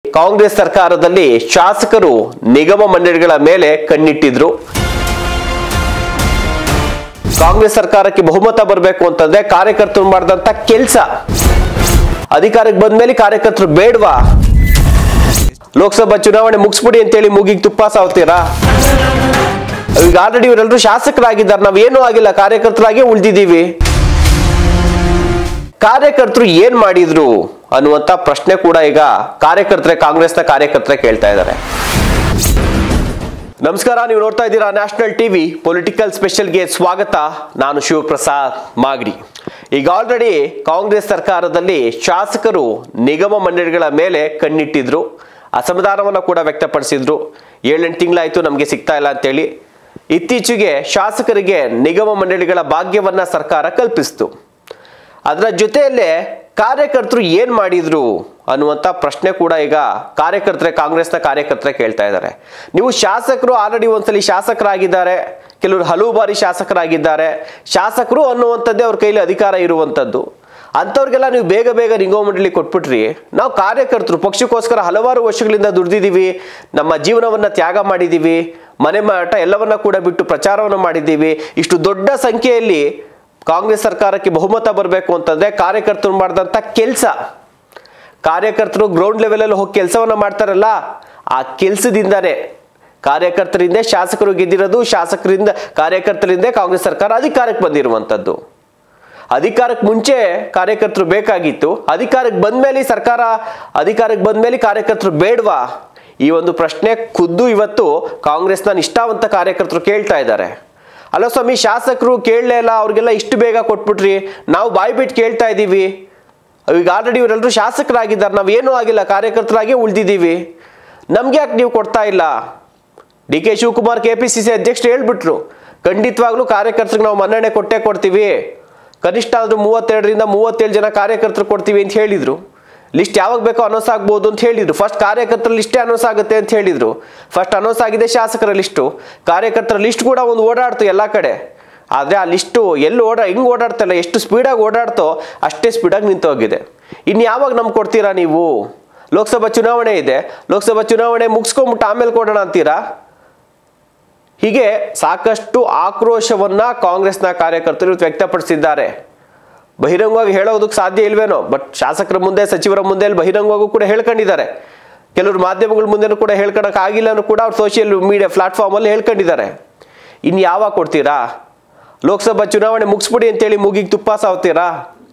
ಕಾಂಗ್ರೆಸ್ ಸರ್ಕಾರದಲ್ಲಿ ಶಾಸಕರು ನಿಗಮ ಮಂಡಳಿಗಳ ಮೇಲೆ ಕಣ್ಣಿಟ್ಟಿದ್ರು ಕಾಂಗ್ರೆಸ್ ಸರ್ಕಾರಕ್ಕೆ ಬಹುಮತ ಬರಬೇಕು ಅಂತಂದ್ರೆ ಕಾರ್ಯಕರ್ತರು ಮಾಡಿದಂತ ಕೆಲಸ ಅಧಿಕಾರಕ್ಕೆ ಬಂದ್ಮೇಲೆ ಕಾರ್ಯಕರ್ತರು ಬೇಡವಾ ಲೋಕಸಭಾ ಚುನಾವಣೆ ಮುಗಿಸ್ಬಿಡಿ ಅಂತೇಳಿ ಮೂಗಿಗೆ ತುಪ್ಪ ಸಾವ್ತೀರಾ ಈಗ ಆಲ್ರೆಡಿ ಇವರೆಲ್ಲರೂ ಶಾಸಕರಾಗಿದ್ದಾರೆ ನಾವ್ ಏನೂ ಆಗಿಲ್ಲ ಕಾರ್ಯಕರ್ತರಾಗಿ ಉಳಿದಿದ್ದೀವಿ ಕಾರ್ಯಕರ್ತರು ಏನ್ ಮಾಡಿದ್ರು ಅನ್ನುವಂತ ಪ್ರಶ್ನೆ ಕೂಡ ಈಗ ಕಾರ್ಯಕರ್ತರೆ ಕಾಂಗ್ರೆಸ್ನ ಕಾರ್ಯಕರ್ತರೆ ಕೇಳ್ತಾ ಇದ್ದಾರೆ ನಮಸ್ಕಾರ ನೀವು ನೋಡ್ತಾ ಇದ್ದೀರಾ ನ್ಯಾಷನಲ್ ಟಿವಿ ಪೊಲಿಟಿಕಲ್ ಸ್ಪೆಷಲ್ಗೆ ಸ್ವಾಗತ ನಾನು ಶಿವಪ್ರಸಾದ್ ಮಾಗಡಿ ಈಗ ಆಲ್ರೆಡಿ ಕಾಂಗ್ರೆಸ್ ಸರ್ಕಾರದಲ್ಲಿ ಶಾಸಕರು ನಿಗಮ ಮಂಡಳಿಗಳ ಮೇಲೆ ಕಣ್ಣಿಟ್ಟಿದ್ರು ಅಸಮಾಧಾನವನ್ನು ಕೂಡ ವ್ಯಕ್ತಪಡಿಸಿದ್ರು ಏಳೆಂಟು ತಿಂಗಳಾಯ್ತು ನಮಗೆ ಸಿಗ್ತಾ ಇಲ್ಲ ಅಂತೇಳಿ ಇತ್ತೀಚೆಗೆ ಶಾಸಕರಿಗೆ ನಿಗಮ ಮಂಡಳಿಗಳ ಭಾಗ್ಯವನ್ನ ಸರ್ಕಾರ ಕಲ್ಪಿಸಿತು ಅದರ ಜೊತೆಯಲ್ಲೇ ಕಾರ್ಯಕರ್ತರು ಏನ್ ಮಾಡಿದ್ರು ಅನ್ನುವಂಥ ಪ್ರಶ್ನೆ ಕೂಡ ಈಗ ಕಾರ್ಯಕರ್ತರೆ ಕಾಂಗ್ರೆಸ್ನ ಕಾರ್ಯಕರ್ತರೆ ಕೇಳ್ತಾ ಇದ್ದಾರೆ ನೀವು ಶಾಸಕರು ಆಲ್ರೆಡಿ ಒಂದ್ಸಲಿ ಶಾಸಕರಾಗಿದ್ದಾರೆ ಕೆಲವರು ಹಲವು ಬಾರಿ ಶಾಸಕರಾಗಿದ್ದಾರೆ ಶಾಸಕರು ಅನ್ನುವಂಥದ್ದೇ ಅವ್ರ ಕೈಲಿ ಅಧಿಕಾರ ಇರುವಂಥದ್ದು ಅಂಥವ್ರಿಗೆಲ್ಲ ನೀವು ಬೇಗ ಬೇಗ ನಿಗಮ ಮಂಡಳಿ ಕೊಟ್ಬಿಟ್ರಿ ನಾವು ಕಾರ್ಯಕರ್ತರು ಪಕ್ಷಕ್ಕೋಸ್ಕರ ಹಲವಾರು ವರ್ಷಗಳಿಂದ ದುಡ್ದಿದ್ದೀವಿ ನಮ್ಮ ಜೀವನವನ್ನ ತ್ಯಾಗ ಮಾಡಿದ್ದೀವಿ ಮನೆ ಮಾಟ ಎಲ್ಲವನ್ನ ಕೂಡ ಬಿಟ್ಟು ಪ್ರಚಾರವನ್ನು ಮಾಡಿದ್ದೀವಿ ಇಷ್ಟು ದೊಡ್ಡ ಸಂಖ್ಯೆಯಲ್ಲಿ ಕಾಂಗ್ರೆಸ್ ಸರ್ಕಾರಕ್ಕೆ ಬಹುಮತ ಬರಬೇಕು ಅಂತಂದ್ರೆ ಕಾರ್ಯಕರ್ತರು ಮಾಡಿದಂಥ ಕೆಲಸ ಕಾರ್ಯಕರ್ತರು ಗ್ರೌಂಡ್ ಲೆವೆಲಲ್ಲಿ ಹೋಗಿ ಕೆಲಸವನ್ನ ಮಾಡ್ತಾರಲ್ಲ ಆ ಕೆಲಸದಿಂದನೇ ಕಾರ್ಯಕರ್ತರಿಂದ ಶಾಸಕರು ಗೆದ್ದಿರೋದು ಶಾಸಕರಿಂದ ಕಾರ್ಯಕರ್ತರಿಂದ ಕಾಂಗ್ರೆಸ್ ಸರ್ಕಾರ ಅಧಿಕಾರಕ್ಕೆ ಬಂದಿರುವಂಥದ್ದು ಅಧಿಕಾರಕ್ಕೆ ಮುಂಚೆ ಕಾರ್ಯಕರ್ತರು ಬೇಕಾಗಿತ್ತು ಅಧಿಕಾರಕ್ಕೆ ಬಂದ್ಮೇಲೆ ಈ ಸರ್ಕಾರ ಅಧಿಕಾರಕ್ಕೆ ಬಂದ್ಮೇಲೆ ಕಾರ್ಯಕರ್ತರು ಬೇಡವಾ ಈ ಒಂದು ಪ್ರಶ್ನೆ ಖುದ್ದು ಇವತ್ತು ಕಾಂಗ್ರೆಸ್ನ ನಿಷ್ಠಾವಂತ ಕಾರ್ಯಕರ್ತರು ಕೇಳ್ತಾ ಇದ್ದಾರೆ ಅಲ್ಲ ಸ್ವಾಮಿ ಶಾಸಕರು ಕೇಳಲೇ ಇಲ್ಲ ಅವ್ರಿಗೆಲ್ಲ ಇಷ್ಟು ಬೇಗ ಕೊಟ್ಬಿಟ್ರಿ ನಾವು ಬಾಯಿ ಬಿಟ್ಟು ಕೇಳ್ತಾ ಇದ್ದೀವಿ ಈಗ ಆಲ್ರೆಡಿ ಇವರೆಲ್ಲರೂ ಶಾಸಕರಾಗಿದ್ದಾರೆ ನಾವು ಏನೂ ಆಗಿಲ್ಲ ಕಾರ್ಯಕರ್ತರಾಗಿ ಉಳಿದಿದ್ದೀವಿ ನಮ್ಗೆ ಯಾಕೆ ನೀವು ಕೊಡ್ತಾ ಇಲ್ಲ D K Shivakumar K P C C ಅಧ್ಯಕ್ಷರು ಹೇಳ್ಬಿಟ್ರು ಖಂಡಿತವಾಗ್ಲೂ ಕಾರ್ಯಕರ್ತರಿಗೆ ನಾವು ಮನ್ನಣೆ ಕೊಟ್ಟೇ ಕೊಡ್ತೀವಿ ಕನಿಷ್ಠ ಆದ್ರೂ ಮೂವತ್ತೆರಡರಿಂದ ಮೂವತ್ತೇಳು ಜನ ಕಾರ್ಯಕರ್ತರು ಕೊಡ್ತೀವಿ ಅಂತ ಹೇಳಿದ್ರು ಲಿಸ್ಟ್ ಯಾವಾಗ ಬೇಕೋ ಅನೌನ್ಸ್ ಆಗ್ಬೋದು ಅಂತ ಹೇಳಿದ್ರು ಫಸ್ಟ್ ಕಾರ್ಯಕರ್ತರ ಲಿಸ್ಟೇ ಅನೌನ್ಸ್ ಆಗುತ್ತೆ ಅಂತ ಹೇಳಿದ್ರು ಫಸ್ಟ್ ಅನೌನ್ಸ್ ಆಗಿದೆ ಶಾಸಕರ ಲಿಸ್ಟು ಕಾರ್ಯಕರ್ತರ ಲಿಸ್ಟ್ ಕೂಡ ಒಂದು ಓಡಾಡ್ತು ಎಲ್ಲ ಕಡೆ ಆದರೆ ಆ ಲಿಸ್ಟು ಎಲ್ಲಿ ಓಡಾ ಹಿಂಗೆ ಓಡಾಡ್ತಲ್ಲ ಎಷ್ಟು ಸ್ಪೀಡಾಗಿ ಓಡಾಡ್ತೋ ಅಷ್ಟೇ ಸ್ಪೀಡಾಗಿ ನಿಂತೋಗಿದೆ ಇನ್ನು ಯಾವಾಗ ನಮ್ಗೆ ಕೊಡ್ತೀರಾ ನೀವು ಲೋಕಸಭಾ ಚುನಾವಣೆ ಇದೆ ಲೋಕಸಭಾ ಚುನಾವಣೆ ಮುಗಿಸ್ಕೊಂಬಿಟ್ಟು ಆಮೇಲೆ ಕೊಡೋಣ ಅಂತೀರಾ ಹೀಗೆ ಸಾಕಷ್ಟು ಆಕ್ರೋಶವನ್ನ ಕಾಂಗ್ರೆಸ್ನ ಕಾರ್ಯಕರ್ತರು ಇವತ್ತು ವ್ಯಕ್ತಪಡಿಸಿದ್ದಾರೆ ಬಹಿರಂಗವಾಗಿ ಹೇಳೋದಕ್ಕೆ ಸಾಧ್ಯ ಇಲ್ವೇನೋ ಬಟ್ ಶಾಸಕರ ಮುಂದೆ ಸಚಿವರ ಮುಂದೆ ಅಲ್ಲಿ ಬಹಿರಂಗವಾಗೂ ಕೂಡ ಹೇಳ್ಕೊಂಡಿದ್ದಾರೆ ಕೆಲವರು ಮಾಧ್ಯಮಗಳ ಮುಂದೆನೂ ಕೂಡ ಹೇಳ್ಕೊಳಕ್ ಆಗಿಲ್ಲನೂ ಕೂಡ ಅವ್ರು ಸೋಷಿಯಲ್ ಮೀಡಿಯಾ ಪ್ಲಾಟ್ಫಾರ್ಮಲ್ಲಿ ಹೇಳ್ಕೊಂಡಿದ್ದಾರೆ ಇನ್ನು ಯಾವಾಗ ಕೊಡ್ತೀರಾ ಲೋಕಸಭಾ ಚುನಾವಣೆ ಮುಗಿಸ್ಬಿಡಿ ಅಂತೇಳಿ ಮೂಗಿಗೆ ತುಪ್ಪ ಸಾವ್ತೀರಾ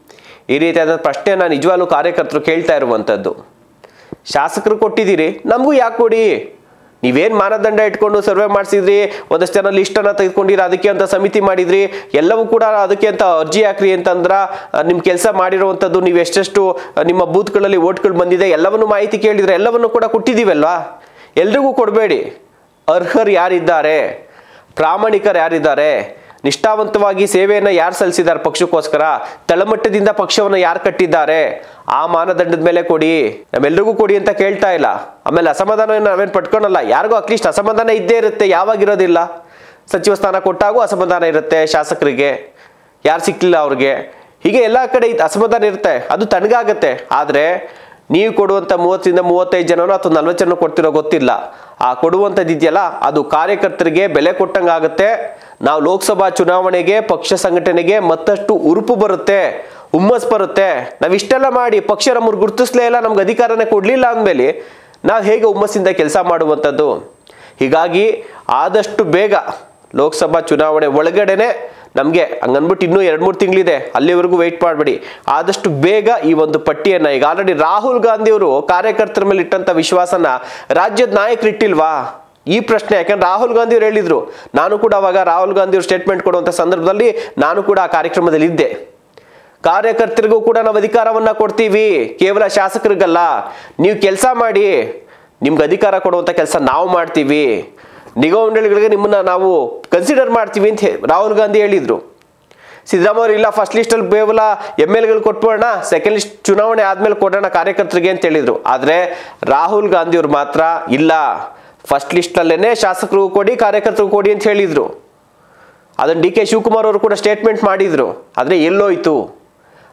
ಈ ರೀತಿಯಾದ ಪ್ರಶ್ನೆನ ನಿಜವಾಗ್ಲೂ ಕಾರ್ಯಕರ್ತರು ಕೇಳ್ತಾ ಇರುವಂಥದ್ದು ಶಾಸಕರು ಕೊಟ್ಟಿದ್ದೀರಿ ನಮಗೂ ಯಾಕೆ ಕೊಡಿ ನೀವೇನು ಮಾನದಂಡ ಇಟ್ಕೊಂಡು ಸರ್ವೆ ಮಾಡಿಸಿದ್ರಿ ಒಂದಷ್ಟು ಜನ ಲಿಸ್ಟನ್ನು ತೆಗೆದುಕೊಂಡಿರಿ ಅದಕ್ಕೆ ಅಂತ ಸಮಿತಿ ಮಾಡಿದ್ರಿ ಎಲ್ಲವೂ ಕೂಡ ಅದಕ್ಕೆ ಅಂತ ಅರ್ಜಿ ಹಾಕ್ರಿ ಅಂತಂದ್ರ ನಿಮ್ಮ ಕೆಲಸ ಮಾಡಿರುವಂಥದ್ದು ನೀವು ಎಷ್ಟೆಷ್ಟು ಆ, ನಿಮ್ಮ ಬೂತ್ಗಳಲ್ಲಿ ಓಟ್ಗಳು ಬಂದಿದೆ ಎಲ್ಲವನ್ನು ಮಾಹಿತಿ ಕೇಳಿದ್ರೆ ಎಲ್ಲವನ್ನು ಕೂಡ ಕೊಟ್ಟಿದ್ದೀವಲ್ವಾ ಎಲ್ರಿಗೂ ಕೊಡಬೇಡಿ ಅರ್ಹರು ಯಾರಿದ್ದಾರೆ ಪ್ರಾಮಾಣಿಕರು ಯಾರಿದ್ದಾರೆ ನಿಷ್ಠಾವಂತವಾಗಿ ಸೇವೆಯನ್ನು ಯಾರು ಸಲ್ಲಿಸಿದ್ದಾರೆ ಪಕ್ಷಕ್ಕೋಸ್ಕರ ತಳಮಟ್ಟದಿಂದ ಪಕ್ಷವನ್ನು ಯಾರು ಕಟ್ಟಿದ್ದಾರೆ ಆ ಮಾನದಂಡದ ಮೇಲೆ ಕೊಡಿ ನಮ್ಮೆಲ್ರಿಗೂ ಕೊಡಿ ಅಂತ ಕೇಳ್ತಾ ಇಲ್ಲ ಆಮೇಲೆ ಅಸಮಾಧಾನ ನಾವೇನು ಪಟ್ಕೊಳಲ್ಲ ಯಾರಿಗೂ ಅಟ್ಲೀಸ್ಟ್ ಅಸಮಾಧಾನ ಇದ್ದೇ ಇರುತ್ತೆ ಯಾವಾಗಿರೋದಿಲ್ಲ ಸಚಿವ ಸ್ಥಾನ ಕೊಟ್ಟಾಗೂ ಅಸಮಾಧಾನ ಇರುತ್ತೆ ಶಾಸಕರಿಗೆ ಯಾರು ಸಿಕ್ಲಿಲ್ಲ ಅವ್ರಿಗೆ ಹೀಗೆ ಎಲ್ಲ ಕಡೆ ಇದ್ ಅಸಮಾಧಾನ ಇರುತ್ತೆ ಅದು ತಣ್ಣಗಾಗತ್ತೆ ಆದರೆ ನೀವು ಕೊಡುವಂಥ ಮೂವತ್ತರಿಂದ ಮೂವತ್ತೈದು ಜನನೋ ಅಥವಾ ನಲ್ವತ್ತು ಜನ ಕೊಡ್ತಿರೋ ಗೊತ್ತಿಲ್ಲ ಆ ಕೊಡುವಂಥದ್ದು ಇದೆಯಲ್ಲ ಅದು ಕಾರ್ಯಕರ್ತರಿಗೆ ಬೆಲೆ ಕೊಟ್ಟಂಗಾಗುತ್ತೆ ನಾವು ಲೋಕಸಭಾ ಚುನಾವಣೆಗೆ ಪಕ್ಷ ಸಂಘಟನೆಗೆ ಮತ್ತಷ್ಟು ಉರುಪು ಬರುತ್ತೆ ಹುಮ್ಮಸ್ ಬರುತ್ತೆ ನಾವು ಇಷ್ಟೆಲ್ಲ ಮಾಡಿ ಪಕ್ಷ ನಮ್ಮನ್ನು ಗುರುತಿಸ್ಲೇ ಇಲ್ಲ ನಮ್ಗೆ ಅಧಿಕಾರನೇ ಕೊಡಲಿಲ್ಲ ಅಂದಮೇಲೆ ನಾವು ಹೇಗೆ ಹುಮ್ಮಸ್ಸಿಂದ ಕೆಲಸ ಮಾಡುವಂಥದ್ದು ಹೀಗಾಗಿ ಆದಷ್ಟು ಬೇಗ ಲೋಕಸಭಾ ಚುನಾವಣೆ ಒಳಗಡೆನೆ ನಮಗೆ ಹಂಗನ್ಬಿಟ್ಟು ಇನ್ನೂ ಎರಡು ಮೂರು ತಿಂಗಳಿದೆ ಅಲ್ಲಿವರೆಗೂ ವೆಯ್ಟ್ ಮಾಡಬೇಡಿ ಆದಷ್ಟು ಬೇಗ ಈ ಒಂದು ಪಟ್ಟಿಯನ್ನ ಈಗ ಆಲ್ರೆಡಿ ರಾಹುಲ್ ಗಾಂಧಿ ಅವರು ಕಾರ್ಯಕರ್ತರ ಮೇಲೆ ಇಟ್ಟಂತ ವಿಶ್ವಾಸನ ರಾಜ್ಯದ ನಾಯಕರು ಇಟ್ಟಿಲ್ವಾ ಈ ಪ್ರಶ್ನೆ ಯಾಕಂದ್ರೆ ರಾಹುಲ್ ಗಾಂಧಿ ಅವರು ಹೇಳಿದ್ರು ನಾನು ಕೂಡ ಅವಾಗ ರಾಹುಲ್ ಗಾಂಧಿ ಅವರು ಸ್ಟೇಟ್ಮೆಂಟ್ ಕೊಡುವಂತ ಸಂದರ್ಭದಲ್ಲಿ ನಾನು ಕೂಡ ಆ ಕಾರ್ಯಕ್ರಮದಲ್ಲಿ ಇದ್ದೆ ಕಾರ್ಯಕರ್ತರಿಗೂ ಕೂಡ ನಾವು ಅಧಿಕಾರವನ್ನ ಕೊಡ್ತೀವಿ ಕೇವಲ ಶಾಸಕರಿಗಲ್ಲ ನೀವು ಕೆಲಸ ಮಾಡಿ ನಿಮ್ಗೆ ಅಧಿಕಾರ ಕೊಡುವಂತ ಕೆಲಸ ನಾವು ಮಾಡ್ತೀವಿ ನಿಗಮ ಮಂಡಳಿಗಳಿಗೆ ನಿಮ್ಮನ್ನ ನಾವು ಕನ್ಸಿಡರ್ ಮಾಡ್ತೀವಿ ಅಂತ ಹೇ- ರಾಹುಲ್ ಗಾಂಧಿ ಹೇಳಿದ್ರು ಸಿದ್ದರಾಮಯ್ಯ ಇಲ್ಲ ಫಸ್ಟ್ ಲಿಸ್ಟಲ್ಲಿ ಕೇವಲ ಎಮ್ ಎಲ್ ಗಳು ಕೊಟ್ಬಿಡೋಣ ಸೆಕೆಂಡ್ ಲಿಸ್ಟ್ ಚುನಾವಣೆ ಆದ್ಮೇಲೆ ಕೊಡೋಣ ಕಾರ್ಯಕರ್ತರಿಗೆ ಅಂತ ಹೇಳಿದ್ರು ಆದ್ರೆ ರಾಹುಲ್ ಗಾಂಧಿ ಅವ್ರು ಮಾತ್ರ ಇಲ್ಲ ಫಸ್ಟ್ ಲಿಸ್ಟಲ್ಲೇನೆ ಶಾಸಕರಿಗೂ ಕೊಡಿ ಕಾರ್ಯಕರ್ತರಿಗೂ ಕೊಡಿ ಅಂತ ಹೇಳಿದ್ರು ಅದನ್ನು ಡಿ ಕೆ ಶಿವಕುಮಾರ್ ಅವರು ಕೂಡ ಸ್ಟೇಟ್ಮೆಂಟ್ ಮಾಡಿದ್ರು ಆದರೆ ಎಲ್ಲೋಯ್ತು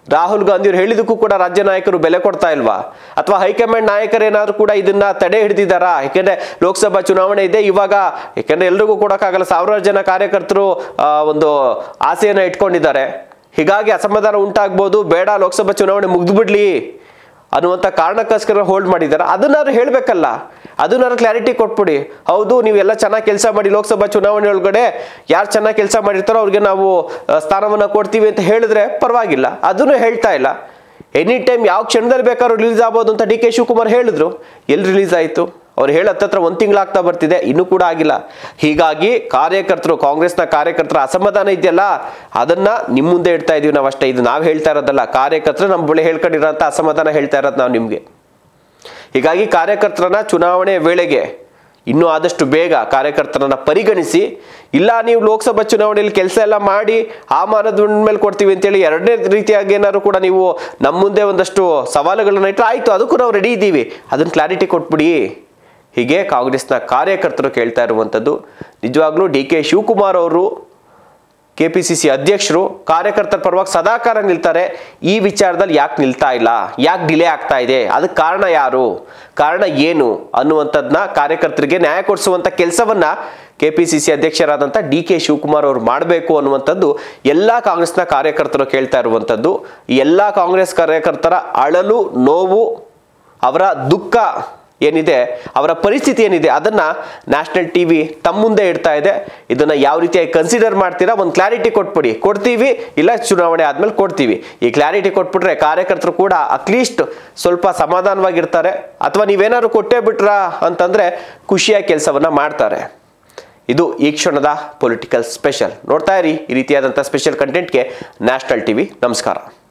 ರಾಹುಲ್ ಗಾಂಧಿ ಅವರು ಹೇಳಿದಕ್ಕೂ ಕೂಡ ರಾಜ್ಯ ನಾಯಕರು ಬೆಲೆ ಕೊಡ್ತಾ ಇಲ್ವಾ ಅಥವಾ ಹೈಕಮಾಂಡ್ ನಾಯಕರೇನಾದ್ರೂ ಕೂಡ ಇದನ್ನ ತಡೆ ಹಿಡಿದಿದ್ದಾರಾ ಯಾಕೆಂದ್ರೆ ಲೋಕಸಭಾ ಚುನಾವಣೆ ಇದೆ ಇವಾಗ ಯಾಕೆಂದ್ರೆ ಎಲ್ರಿಗೂ ಕೊಡೋಕ್ಕಾಗಲ್ಲ ಸಾವಿರಾರು ಜನ ಕಾರ್ಯಕರ್ತರು ಆ, ಒಂದು ಆಸೆಯನ್ನ ಇಟ್ಕೊಂಡಿದ್ದಾರೆ ಹೀಗಾಗಿ ಅಸಮಾಧಾನ ಉಂಟಾಗ್ಬೋದು ಬೇಡ ಲೋಕಸಭಾ ಚುನಾವಣೆ ಮುಗ್ದು ಬಿಡ್ಲಿ ಅನ್ನುವಂಥ ಕಾರಣಕ್ಕೋಸ್ಕರ ಹೋಲ್ಡ್ ಮಾಡಿದ್ದಾರೆ ಅದನ್ನಾದ್ರು ಹೇಳಬೇಕಲ್ಲ ಅದನ್ನಾದ್ರು ಕ್ಲಾರಿಟಿ ಕೊಟ್ಬಿಡಿ ಹೌದು ನೀವೆಲ್ಲ ಚೆನ್ನಾಗಿ ಕೆಲಸ ಮಾಡಿ ಲೋಕಸಭಾ ಚುನಾವಣೆ ಒಳಗಡೆ ಯಾರು ಚೆನ್ನಾಗಿ ಕೆಲಸ ಮಾಡಿರ್ತಾರೋ ಅವ್ರಿಗೆ ನಾವು ಆ, ಸ್ಥಾನವನ್ನ ಕೊಡ್ತೀವಿ ಅಂತ ಹೇಳಿದ್ರೆ ಪರವಾಗಿಲ್ಲ ಅದನ್ನು ಹೇಳ್ತಾ ಇಲ್ಲ ಎನಿ ಟೈಮ್ ಯಾವ ಕ್ಷಣದಲ್ಲಿ ಬೇಕಾದ್ರೂ ರಿಲೀಸ್ ಆಗ್ಬೋದು ಅಂತ ಡಿ ಕೆ ಶಿವಕುಮಾರ್ ಹೇಳಿದ್ರು ಎಲ್ಲಿ ರಿಲೀಸ್ ಆಯಿತು ಅವ್ರು ಹೇಳ ಹತ್ತತ್ರ ಒಂದು ತಿಂಗಳಾಗ್ತಾ ಬರ್ತಿದೆ ಇನ್ನೂ ಕೂಡ ಆಗಿಲ್ಲ ಹೀಗಾಗಿ ಕಾರ್ಯಕರ್ತರು ಕಾಂಗ್ರೆಸ್ನ ಕಾರ್ಯಕರ್ತರ ಅಸಮಾಧಾನ ಇದೆಯಲ್ಲ ಅದನ್ನ ನಿಮ್ಮ ಮುಂದೆ ಇಡ್ತಾ ಇದೀವಿ ನಾವು ಅಷ್ಟೇ ಇದು ನಾವು ಹೇಳ್ತಾ ಇರೋದಲ್ಲ ಕಾರ್ಯಕರ್ತರು ನಮ್ಮ ಬಳಿ ಹೇಳ್ಕೊಂಡಿರೋಂಥ ಅಸಮಾಧಾನ ಹೇಳ್ತಾ ಇರೋದು ನಾವು ನಿಮಗೆ ಹೀಗಾಗಿ ಕಾರ್ಯಕರ್ತರನ್ನ ಚುನಾವಣೆ ವೇಳೆಗೆ ಇನ್ನೂ ಆದಷ್ಟು ಬೇಗ ಕಾರ್ಯಕರ್ತರನ್ನ ಪರಿಗಣಿಸಿ ಇಲ್ಲ ನೀವು ಲೋಕಸಭಾ ಚುನಾವಣೆಯಲ್ಲಿ ಕೆಲಸ ಎಲ್ಲ ಮಾಡಿ ಆ ಮಾನದಂಡ ಮೇಲೆ ಕೊಡ್ತೀವಿ ಅಂತೇಳಿ ಎರಡನೇ ರೀತಿಯಾಗಿ ಏನಾದ್ರು ಕೂಡ ನೀವು ನಮ್ಮ ಮುಂದೆ ಒಂದಷ್ಟು ಸವಾಲುಗಳನ್ನ ಇಟ್ಟರೆ ಆಯಿತು ಅದಕ್ಕೂ ನಾವು ರೆಡಿ ಇದ್ದೀವಿ ಅದನ್ನ ಕ್ಲಾರಿಟಿ ಕೊಟ್ಬಿಡಿ ಹೀಗೆ ಕಾಂಗ್ರೆಸ್ನ ಕಾರ್ಯಕರ್ತರು ಕೇಳ್ತಾ ಇರುವಂಥದ್ದು ನಿಜವಾಗ್ಲೂ ಡಿ ಕೆ ಶಿವಕುಮಾರ್ ಅವರು ಕೆ ಪಿ ಸಿ ಸಿ ಅಧ್ಯಕ್ಷರು ಕಾರ್ಯಕರ್ತರ ಪರವಾಗಿ ಸದಾಕಾಲ ನಿಲ್ತಾರೆ ಈ ವಿಚಾರದಲ್ಲಿ ಯಾಕೆ ನಿಲ್ತಾ ಇಲ್ಲ ಯಾಕೆ ಡಿಲೇ ಆಗ್ತಾ ಇದೆ ಅದಕ್ಕೆ ಕಾರಣ ಯಾರು ಕಾರಣ ಏನು ಅನ್ನುವಂಥದ್ದನ್ನ ಕಾರ್ಯಕರ್ತರಿಗೆ ನ್ಯಾಯ ಕೊಡಿಸುವಂಥ ಕೆಲಸವನ್ನ ಕೆ ಪಿ ಸಿ ಸಿ ಅಧ್ಯಕ್ಷರಾದಂಥ ಡಿ ಕೆ ಶಿವಕುಮಾರ್ ಅವರು ಮಾಡಬೇಕು ಅನ್ನುವಂಥದ್ದು ಎಲ್ಲ ಕಾಂಗ್ರೆಸ್ನ ಕಾರ್ಯಕರ್ತರು ಕೇಳ್ತಾ ಇರುವಂಥದ್ದು ಈ ಎಲ್ಲ ಕಾಂಗ್ರೆಸ್ ಕಾರ್ಯಕರ್ತರ ಅಳಲು ನೋವು ಅವರ ದುಃಖ ಏನಿದೆ ಅವರ ಪರಿಸ್ಥಿತಿ ಏನಿದೆ ಅದನ್ನ ನ್ಯಾಷನಲ್ ಟಿವಿ ತಮ್ಮ ಮುಂದೆ ಇಡ್ತಾ ಇದೆ ಇದನ್ನ ಯಾವ ರೀತಿಯಾಗಿ ಕನ್ಸಿಡರ್ ಮಾಡ್ತೀರಾ ಒಂದು ಕ್ಲಾರಿಟಿ ಕೊಟ್ಬಿಡಿ ಕೊಡ್ತೀವಿ ಇಲ್ಲ ಚುನಾವಣೆ ಆದ್ಮೇಲೆ ಕೊಡ್ತೀವಿ ಈ ಕ್ಲಾರಿಟಿ ಕೊಟ್ಬಿಟ್ರೆ ಕಾರ್ಯಕರ್ತರು ಕೂಡ ಅಟ್ಲೀಸ್ಟ್ ಸ್ವಲ್ಪ ಸಮಾಧಾನವಾಗಿರ್ತಾರೆ ಅಥವಾ ನೀವೇನಾದ್ರು ಕೊಟ್ಟೇ ಬಿಟ್ರಾ ಅಂತಂದ್ರೆ ಖುಷಿಯಾಗಿ ಕೆಲಸವನ್ನ ಮಾಡ್ತಾರೆ ಇದು ಈ ಕ್ಷಣದ ಪೊಲಿಟಿಕಲ್ ಸ್ಪೆಷಲ್ ನೋಡ್ತಾ ಇರಿ ಈ ರೀತಿಯಾದಂಥ ಸ್ಪೆಷಲ್ ಕಂಟೆಂಟ್ಗೆ ನ್ಯಾಷನಲ್ ಟಿವಿ ನಮಸ್ಕಾರ